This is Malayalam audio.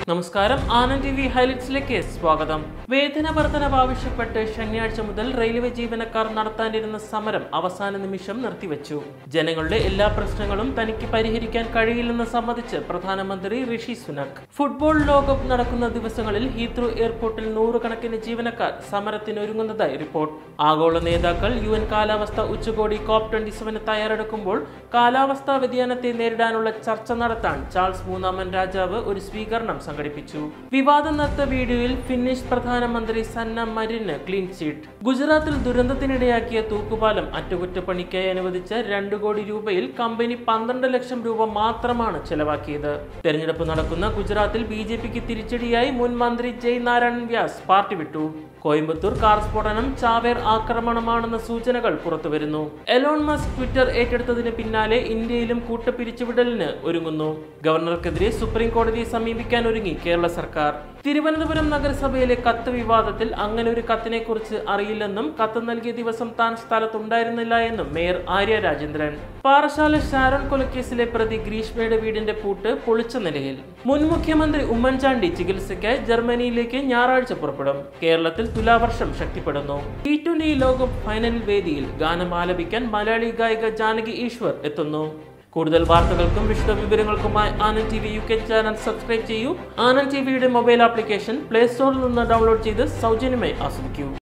നമസ്കാരം ആനന്ദ് ടി വി ഹൈലൈറ്റ്സിലേക്ക് സ്വാഗതം വേതന വർധനവ് ആവശ്യപ്പെട്ട് ശനിയാഴ്ച മുതൽ റെയിൽവേ ജീവനക്കാർ നടത്താനിരുന്ന സമരം അവസാന നിമിഷം നിർത്തിവെച്ചു ജനങ്ങളുടെ എല്ലാ പ്രശ്നങ്ങളും തനിക്ക് പരിഹരിക്കാൻ കഴിയില്ലെന്ന് സമ്മതിച്ച് പ്രധാനമന്ത്രി ഋഷി സുനക് ഫുട്ബോൾ ലോകകപ്പ് നടക്കുന്ന ദിവസങ്ങളിൽ ഹീത്രൂ എയർപോർട്ടിൽ നൂറുകണക്കിന് ജീവനക്കാർ സമരത്തിനൊരുങ്ങുന്നതായി റിപ്പോർട്ട് ആഗോള നേതാക്കൾ യു എൻ കാലാവസ്ഥ ഉച്ചകോടി കോപ്പ് ട്വന്റി സെവന് തയ്യാറെടുക്കുമ്പോൾ കാലാവസ്ഥാ വ്യതിയാനത്തെ നേരിടാനുള്ള ചർച്ച നടത്താൻ ചാൾസ് മൂന്നാമൻ രാജാവ് ഒരു സ്വീകരണം സംഘടിപ്പിച്ചു വിവാദം നടത്ത വീഡിയോയിൽ ഫിന്നിഷ് പ്രധാനമന്ത്രി സന്ന മരിന് ക്ലീൻ ചീറ്റ് ഗുജറാത്തിൽ ദുരന്തത്തിനിടയാക്കിയ തൂക്കുപാലം അറ്റകുറ്റപ്പണിക്കായി അനുവദിച്ച രണ്ടു കോടി രൂപയിൽ കമ്പനി പന്ത്രണ്ട് ലക്ഷം രൂപ മാത്രമാണ് ചെലവാക്കിയത് തെരഞ്ഞെടുപ്പ് നടക്കുന്ന ഗുജറാത്തിൽ ബി ജെ പിക്ക് തിരിച്ചടിയായി മുൻ മന്ത്രി ജയ് നാരായണൻ വ്യാസ് പാർട്ടി വിട്ടു കോയമ്പത്തൂർ കാർ സ്ഫോടനം ചാവേർ ആക്രമണമാണെന്ന സൂചനകൾ പുറത്തുവരുന്നു എലോൺ മസ്ക് ട്വിറ്റർ ഏറ്റെടുത്തതിന് പിന്നാലെ ഇന്ത്യയിലും കൂട്ടപ്പിരിച്ചുവിടലിന് ഒരുങ്ങുന്നു ഗവർണർക്കെതിരെ സുപ്രീം കോടതിയെ സമീപിക്കാൻ ഒരുങ്ങി കേരള സർക്കാർ തിരുവനന്തപുരം നഗരസഭയിലെ കത്ത് വിവാദത്തിൽ അങ്ങനെ ഒരു കത്തിനെ കുറിച്ച് അറിയില്ലെന്നും കത്ത് നൽകിയ ദിവസം താൻ സ്ഥലത്തുണ്ടായിരുന്നില്ല എന്നും മേയർ ആര്യ രാജേന്ദ്രൻ പാറശാല ഷാരോൺ കൊലക്കേസിലെ പ്രതി ഗ്രീഷ്മയുടെ വീടിന്റെ പൂട്ട് പൊളിച്ച നിലയിൽ മുൻ മുഖ്യമന്ത്രി ഉമ്മൻചാണ്ടി ചികിത്സയ്ക്കായി ജർമ്മനിയിലേക്ക് ഞായറാഴ്ച പുറപ്പെടും കേരളത്തിൽ തുലാവർഷം ശക്തിപ്പെടുന്നു ടി ട്വന്റി ലോകകപ്പ് ഫൈനൽ വേദിയിൽ ഗാനം ആലപിക്കാൻ മലയാളി ഗായിക ജാനകി ഈശ്വർ എത്തുന്നു കൂടുതൽ വാർത്തകൾക്കും വിശദ വിവരങ്ങൾക്കുമായി Anand T V U K channel subscribe ചെയ്യൂ ആനന്ദ് ടി വിയുടെ മൊബൈൽ ആപ്ലിക്കേഷൻ പ്ലേ സ്റ്റോറിൽ നിന്ന് ഡൗൺലോഡ് ചെയ്ത് സൗജന്യമായി ആസ്വദിക്കൂ